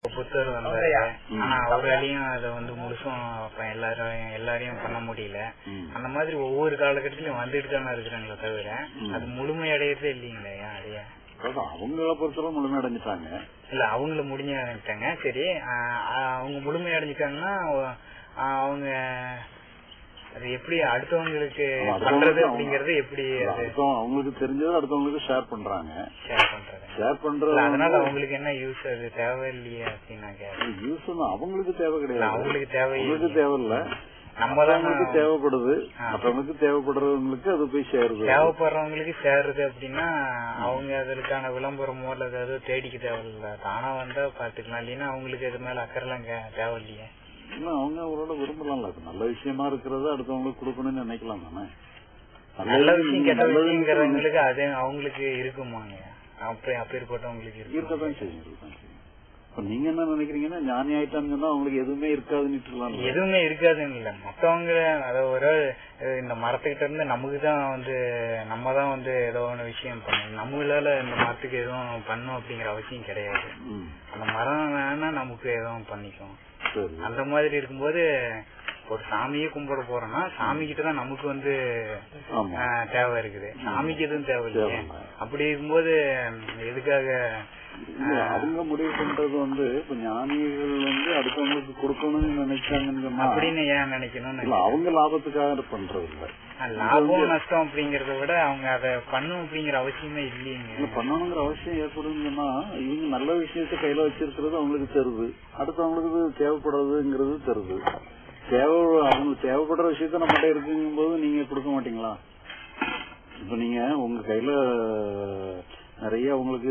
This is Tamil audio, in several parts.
புத்தர் வந்தாரு ஆனா அவராலையும் அதை வந்து முழுசும் அப்ப எல்லாரும் எல்லாரையும் பண்ண முடியல ம். அந்த மாதிரி ஒவ்வொரு காலகட்டத்திலயும் வந்துட்டு தானே இருக்கிறாங்களே தவிர அது முழுமை அடையறதே இல்லைங்களே ஏன் அடைய அதான் அவங்கள பொறுத்தவரை முழுமை அடைஞ்சிட்டாங்க இல்ல அவங்கள முடிஞ்சாங்க சரி ஆஹ் ஆஹ் அவங்க முழுமை அடைஞ்சிட்டாங்கன்னா ஆஹ் அவங்க அது எப்படி அடுத்தவங்களுக்கு ஆமா, அடுத்தவங்களுக்கு பண்றது அவங்க- அப்படிங்கறது எப்படி அது அடுத்தவங்க அவங்களுக்கு தெரிஞ்சதை அடுத்தவங்களுக்கு ஷேர் பண்றாங்க ஷேர் பண்றது ஷேர் இல்ல, பண்றது அதனால அவங்களுக்கு என்ன யூஸ் அது தேவையில்லையே அப்படின்னு நான் கேட்கறேன் யூஸ் அவங்களுக்கு தேவை இல்ல, கிடையாது அவங்களுக்கு தேவை அவங்களுக்கு தேவையில்ல நம்ம தான் மற்றவங்களுக்கு தேவைப்படுது ஆ. மற்றவங்களுக்கு தேவைப்படுறவங்களுக்கு அது போய் சேருது தேவைப்படுறவங்களுக்கு சேருது அப்படின்னா அவங்க அதற்கான விளம்பரமோ அல்லது ஏதோ தேடிக்க தேவையில்ல தானா வந்தா பாத்துக்கலாம் இல்லைன்னா அவங்களுக்கு இது மேல அக்கறைலாம் கே- தேவையில்லையே இல்ல அவங்க அவரோட விரும்பலாம்ல அது நல்ல விஷயமா இருக்கிறத அடுத்தவங்களுக்கு கொடுக்கணும்னு நினைக்கலாம் தானே நல்ல விஷயம் கெட்ட நல்லது விஷயங்கிறவங்களுக்கு அது அவங்களுக்கு இருக்குமாங்க அப்படி அப்பேற்பட்டவங்களுக்கு இருக்கு இருக்கதான் செய்யும் இருக்கதான் செய்யும் இப்ப நீங்க என்ன நினைக்கிறீங்கன்னா ஞானி ஆயிட்டான்னு சொன்னா அவங்களுக்கு எதுவுமே இருக்காதுன்னு இருக்கலாம் எதுவுமே இருக்காதுன்னு இல்ல மத்தவங்க அத ஒரு அஹ் இந்த மரத்துக்கிட்ட இருந்து நமக்கு தான் வந்து நம்ம தான் வந்து ஏதோ ஒண்ணு விஷயம் பண்ணணும் நம்மளால இந்த மரத்துக்கு எதுவும் பண்ணும் அப்படிங்கிற அவசியம் கிடையாது ம், அந்த மரம் வேணா நமக்கு எதுவும் பண்ணிக்கும் சரி அந்த மாதிரி இருக்கும்போது ஒரு சாமியே கும்பிட போறோம்னா சாமி கிட்ட தான் நமக்கு வந்து ஆமா ஆஹ், தேவை இருக்குது சாமிக்கு எதுவும் தேவை இல்லையே தேவையில்ல. அப்படி இருக்கும்போது எதுக்காக இல்ல, அவங்க முடிவு பண்றது வந்து இப்ப ஞானிகள் வந்து அடுத்தவங்களுக்கு கொடுக்கணும்னு நினைச்சாங்கன்னு சொன்னா அப்படின்னு ஏன் நினைக்கணும்னு இல்ல அவங்க லாபத்துக்காக பண்றது இல்ல லாபம் நஷ்டம் அப்படிங்கறத விட அவங்க அதை பண்ணும் அப்படிங்கிற அவசியமே இல்லைங்க இல்ல பண்ணணுங்கிற அவசியம் ஏற்படுதுன்னு சொன்னா இவங்க நல்ல விஷயத்த கையில வச்சிருக்கிறது அவங்களுக்கு தருது அடுத்தவங்களுக்கு இது தேவைப்படுறதுங்கிறது தருது தேவை அவங்களுக்கு தேவைப்படுற விஷயத்த நம்மகிட்ட இருக்குங்கும் போது நீங்க கொடுக்க மாட்டீங்களா இப்ப நீங்க உங்க கையில நிறைய உங்களுக்கு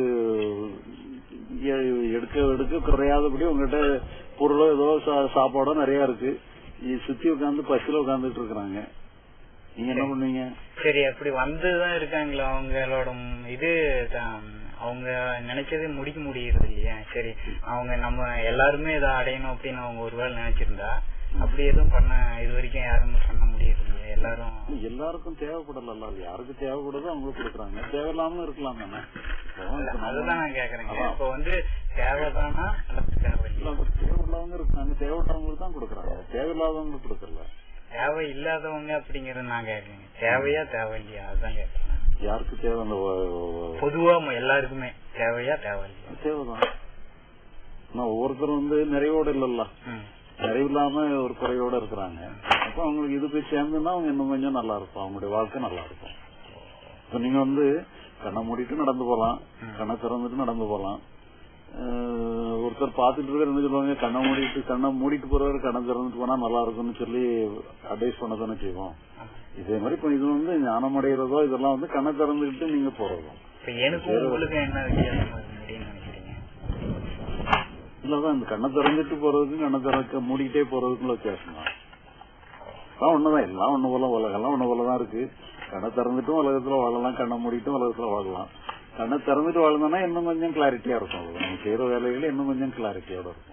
எ- எடுக்க எடுக்க குறையாதபடி உங்ககிட்ட பொருளோ ஏதோ சா- சாப்பாடோ நிறைய இருக்கு நீ சுத்தி உட்காந்து பஸ்ல உட்காந்துட்டு இருக்கிறாங்க நீங்க என்ன பண்ணுவீங்க சரி அப்படி வந்துதான் இருக்காங்களா அவங்களோட ம் இது தான், அவங்க நினைச்சதே முடிக்க முடியறது இல்லையா சரி அவங்க நம்ம எல்லாருமே இதை அடையணும் அப்படின்னு அவங்க ஒருவேளை நினைச்சிருந்தா அப்படி எதுவும் பண்ண இது வரைக்கும் யாருமே பண்ண முடியறது இல்லையா எல்லாரும் எல்லாருக்கும் தேவைப்படல அது யாருக்கு தேவைப்படுதோ அவங்களுக்கு கொடுக்குறாங்க தேவையில்லாம இருக்கலாம் தானே இப்போ இப்ப நம்ம- அதுதான் நான் கேக்குறேங்க அதான். இப்ப வந்து தேவைதானா அல்லது இல்ல, தேவையில்லையா அப்ப தேவையில்லாதவங்க இருக்காங்க தேவைப்பட்டவங்களுக்கு தான் கொடுக்குறாங்க தேவையில்லாதவங்களுக்கு கொடுக்கல தேவை இல்லாதவங்க அப்படிங்கறது நான் கேக்குறேங்க தேவையா தேவையில்லையா அதுதான் கேக்குறேன் யாருக்கு தேவை அந்த வ- வ- பொதுவா ம- எல்லாருக்குமே தேவையா தேவையில்லையா தேவைதான் ஆனா ஒவ்வொருத்தரும் வந்து நிறைவோட இல்லல்ல ம். நிறைவில்லாம ஒரு குறையோட இருக்கிறாங்க அப்ப அவங்களுக்கு இது போய் சேர்ந்துன்னா அவங்க இன்னும் கொஞ்சம் நல்லா இருக்கும் அவங்களுடைய வாழ்க்கை நல்லா இருக்கும் இப்ப நீங்க வந்து கண்ணை மூடிட்டு நடந்து போலாம் கண்ணை திறந்துட்டு நடந்து போலாம் அஹ் ஒருத்தர் பாத்துட்டு இருக்காரு என்ன சொல்லுவாங்க கண்ணை மூடிட்டு கண்ணை மூடிட்டு போறவர் கண்ணை திறந்துட்டு போனா நல்லா இருக்கும்னு சொல்லி அட்வைஸ் பண்ண தானே செய்வோம் இதே மாதிரி இப்ப இது வந்து ஞானம் அடைகிறதோ இதெல்லாம் வந்து கண்ணை திறந்துக்கிட்டு நீங்க போறதும் இப்ப எனக்கும் உங்களுக்கும் என்ன வித்தியாசம் இருக்கு அப்படின்னு நினைக்கிறீங்க இல்லதான் இந்த கண்ணை திறந்துட்டு போறதுக்கும் கண்ணை திறக்க மூடிக்கிட்டே போறதுக்குள்ள வித்தியாசம் தான் எல்லாம் ஒண்ணுதான் எல்லாம் ஒண்ணு போல உலகெல்லாம் ஒண்ணு போலதான் இருக்கு கண்ணை திறந்துட்டும் உலகத்துல வாழலாம் கண்ணை மூடிட்டும் உலகத்துல வாழலாம் கண்ணை திறந்துட்டு வாழ்ந்தோம்னா இன்னும் கொஞ்சம் கிளாரிட்டியா இருக்கும் அது. நம்ம செய்யற வேலைகள் இன்னும் கொஞ்சம் கிளாரிட்டியோட இருக்கும்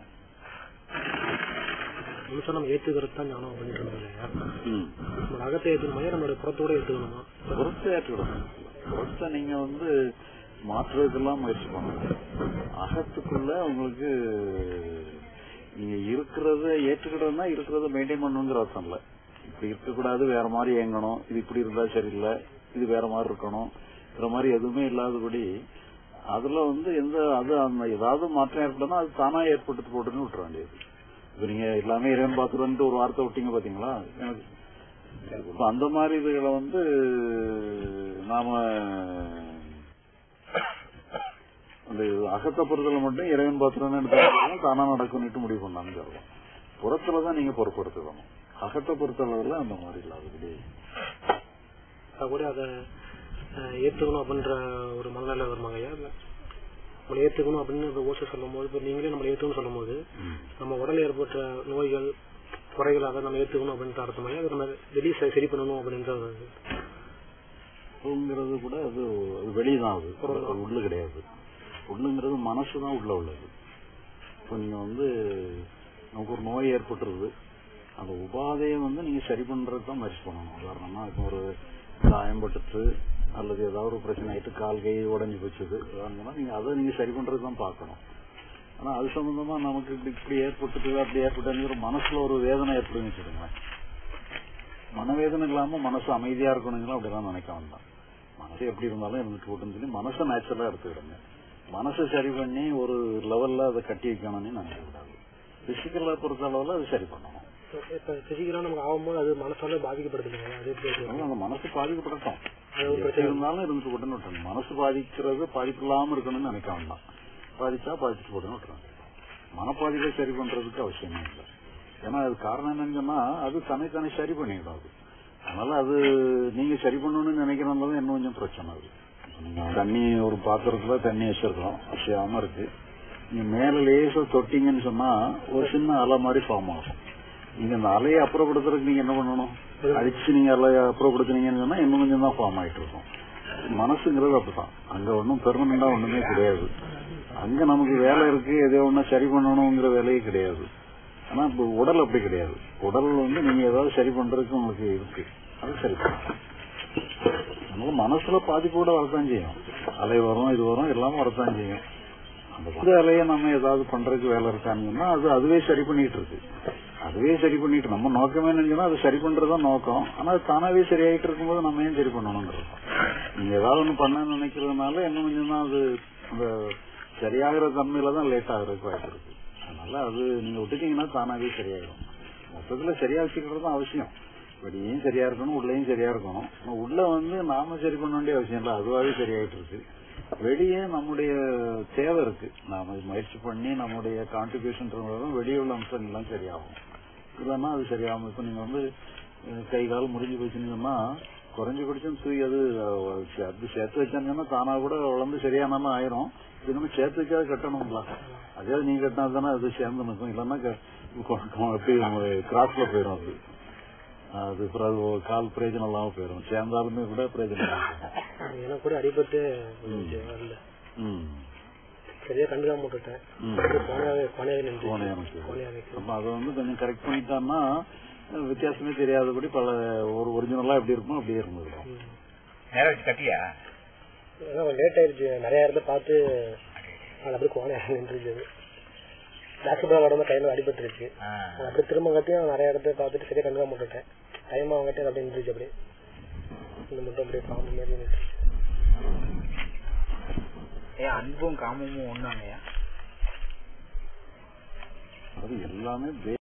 முழுசா நம்ம ஏத்துக்கிறது தான் ஞானம் பண்ணிட்டு இருந்தோம் இல்லையா ம். நம்ம அகத்தை ஏத்துக்கணுமா நம்மளோட புறத்தோட ஏத்துக்கணுமா புறத்தை ஏற்றுக்கிடணும் புறத்தை நீங்க வந்து மாற்றுறதுக்கெல்லாம் முயற்சி பண்ணுங்க அகத்துக்குள்ள உங்களுக்கு நீங்க இருக்கிறத ஏற்றுக்கிட்டதுன்னா இருக்கிறத மெயின்டைன் பண்ணணுங்கிற அர்த்தம் இல்ல இப்படி இருக்கக்கூடாது வேற மாதிரி இயங்கணும் இது இப்படி இருந்தா சரியில்லை இது வேற மாதிரி இருக்கணும் இந்த மாதிரி எதுவுமே இல்லாதபடி அதுல வந்து எந்த அது அந்த ஏதாவது மாற்றம் ஏற்பட்டனா அது தானா ஏற்பட்டு போட்டுன்னு விட்டுற வேண்டியது இப்ப நீங்க எல்லாமே இறைவன் பாத்துருன்ட்டு ஒரு வார்த்தை விட்டீங்க பாத்தீங்களா எனக்கு இப்ப அந்த மாதிரி இதுகளை வந்து நாம அந்த அகத்தை பொறுத்தல மட்டும் இறைவன் பாத்திரம் எடுத்தாலும் தானா நடக்கும்னுட்டு முடிவு பண்ணான்னு சொல்லலாம் புறத்துலதான் நீங்க பொறுப்படுத்திக்கணும் அகத்தை பொறுத்தளவுல அந்த மாதிரி இல்லாதபடி அது கூட அதை அஹ், ஏத்துக்கணும் அப்படின்ற ஒரு மனநிலை வருமாங்க ஐயா இல்ல நம்மளை ஏத்துக்கணும் அப்படின்னு இப்ப ஓசை சொல்லும் போது இப்ப நீங்களே நம்மளை ஏத்துக்கணும் சொல்லும் போது நம்ம உடல் ஏற்பட்ட நோய்கள் குறைகள் அதை நம்ம ஏத்துக்கணும் அப்படின்ற அர்த்தமாயா அதை நம்ம வெளியே சரி- சரி பண்ணணும் அப்படின்ற ஒரு- உள்ளுங்கிறது கூட அது அது வெளியதான் அது அது உள்ளு கிடையாது உள்ளுங்கிறது மனசுதான் உள்ள உள்ளது இப்போ நீங்க வந்து நமக்கு ஒரு நோய் ஏற்பட்டுருது அந்த உபாதையை வந்து நீங்க சரி பண்றது தான் முயற்சி பண்ணணும் உதாரணமா இப்போ ஒரு காயம்பட்டுட்டு அல்லது ஏதாவது ஒரு பிரச்சனை ஆயிட்டு கால் கை உடஞ்சி போச்சுது உதாரணமா நீங்க அதை நீங்க சரி பண்றது தான் பார்க்கணும் ஆனா அது சம்பந்தமா நமக்கு இப்படி இப்படி ஏற்பட்டுது அப்படி ஏற்பட்டுங்கிற மனசுல ஒரு வேதனை ஏற்படுன்னு வச்சுக்கோங்களேன் மனவேதனை இல்லாம மனசு அமைதியா இருக்கணுங்களா அப்படிலாம் நினைக்க வேண்டாம் மனசு எப்படி இருந்தாலும் இருந்துட்டு போட்டுன்னு சொல்லி மனசை நேச்சுரலா எடுத்துக்கிடுங்க மனசை சரி பண்ணி ஒரு லெவல்ல அதை கட்டி வைக்கணும்னு நினைக்க கூடாது பிசிக்கலா பொறுத்த அளவுல அது சரி பண்ணணும் இப்ப பிசிக்கலா நமக்கு ஆகும்போது அது மனசால பாதிக்கப்படுது இல்லையா அது எப்படி இருக்கு? அதனால அந்த மனசு பாதிக்கப்படட்டும் அது ஒரு எப்படி பிரச்சனை இருந்தாலும் இருந்துட்டு போட்டுன்னு விட்டுருங்க மனசு பாதிக்கிறது பாதிப்பு இல்லாம இருக்கணும்னு நினைக்க வேண்டாம் பாதிச்சா பாதிச்சுட்டு போட்டுன்னு விட்டுருங்க மனப்பாதிப்பை சரி பண்றதுக்கு அவசியமே இல்லை ஏன்னா அது காரணம் என்னன்னு சொன்னா அது தன்னைத்தானே சரி பண்ணிடும் அது அதனால அது நீங்க சரி பண்ணணும்னு நினைக்கிறதுனால இன்னும் கொஞ்சம் பிரச்சனை அது நீங்க தண்ணி ஒரு பாத்திரத்துல தண்ணி வச்சிருக்கோம் வசியாம இருக்கு நீங்க மேல லேசா தொட்டிங்கன்னு சொன்னா ஒரு சின்ன அலை மாதிரி ஃபார்ம் ஆகும் நீங்க அந்த அலையை அப்புறப்படுத்துறதுக்கு நீங்க என்ன பண்ணணும் அடிச்சு நீங்க அலையை அப்புறப்படுத்துனீங்கன்னு சொன்னா இன்னும் கொஞ்சம் தான் ஃபார்ம் ஆயிட்டு இருக்கும் மனசுங்கிறது அப்படிதான் அங்க ஒன்றும் பெர்மனண்டா ஒண்ணுமே கிடையாது அங்க நமக்கு வேலை இருக்கு எதோ ஒண்ணு சரி பண்ணணுங்கிற வேலையே கிடையாது ஆனா இப்ப உடல் அப்படி கிடையாது உடல் வந்து நீங்க ஏதாவது சரி பண்றதுக்கு உங்களுக்கு இருக்கு அது சரி பண்ணலாம் நமக்கு மனசுல பாதிப்பு கூட வரத்தான் செய்யும் அலை வரும் இது வரும் எல்லாமே வரத்தான் செய்யும் அந்த புது அலையை நம்ம ஏதாவது பண்றதுக்கு வேலை இருக்காங்கன்னா அது அதுவே சரி பண்ணிட்டு இருக்கு அதுவே சரி பண்ணிட்டு நம்ம நோக்கமே நினைச்சோம்னா அது சரி பண்றதுதான் நோக்கம் ஆனா அது தானாவே சரியாயிட்டு இருக்கும்போது நம்ம ஏன் சரி பண்ணணும்ன்றது நீங்க ஏதாவது ஒண்ணு பண்ண நினைக்கிறதுனால இன்னும் கொஞ்சம் தான் அது அந்த சரியாகிற தன்மையில தான் லேட் ஆகுறதுக்கு வாய்ப்பு இருக்கு அதனால அது நீங்க விட்டுட்டீங்கன்னா தானாவே சரியாயிடும் மொத்தத்துல சரியா வச்சுக்கிறது தான் அவசியம் வெளியும் சரியா இருக்கணும் உள்ளேயும் சரியா இருக்கணும் ஆனா உள்ள வந்து நாம சரி பண்ண வேண்டிய அவசியம் இல்லை அதுவாகவே சரியாயிட்டு இருக்கு வெளியே நம்முடைய தேவை இருக்கு நாம முயற்சி பண்ணி நம்முடைய கான்ட்ரிபியூஷன் வெளியே உள்ள அம்சங்கள்லாம் சரியாகும் இல்லைன்னா அது சரியாகும் இப்ப நீங்க வந்து அஹ், கை கால் முடிஞ்சு போச்சுன்னா குறைஞ்சு குடிச்சும் தூக்கி அது அஹ், சே- அது சேர்த்து வச்சாங்கன்னா தானா கூட வளர்ந்து சரியானாலும் ஆயிரும் இது நம்ம சேர்த்து வைக்காத கட்டணுங்களா அதே நீங்க கட்டினா தானே அது சேர்ந்து நிற்கும் இல்லைன்னா கிராஸ்ல போயிடும் அது அது அப்புறம் அது ஒரு கால் பிரயோஜனம் இல்லாம போயிடும் சேர்ந்தாலுமே கூட பிரயோஜனம் இல்லாம போகும். எனக்கு கூட அடிபட்டு வந்துச்சு வரல ம். சரியா கண்டுக்காம விட்டுட்டேன் ம். கோணையாவே கோணையாவே நின்று கோணை எனக்கு. கோணையாவே அப்ப அதை வந்து கொஞ்சம் கரெக்ட் பண்ணிட்டான்னா அஹ், வித்தியாசமே தெரியாதபடி பல ஒரு ஒரிஜினலா எப்படி இருக்குமோ அப்படியே இருந்துடும் ம். நேரம் வச்சு கட்டியா ஏன்னா லேட் ஆயிடுச்சு நிறைய இடத்த பார்த்து அது அப்படியே கோணையாக நின்றுச்சு பேஸ்கெட் பால் விளாடும் கையில அடிபட்டுருச்சு ஆ. அது அப்படியே திரும்ப கட்டியும் நிறைய இடத்த பார்த்துட்டு சரியா கண்டுக்காம விட்டுட்டேன் டைம் அவங்க கட்டி அப்படியே நின்றுச்சு அப்படியே இந்த மட்டும் அப்படியே பாம்பு மாதிரி நின்றுச்சு ஏன் அன்பும் காமமும் ஒண்ணாங்கய்யா அது எல்லாமே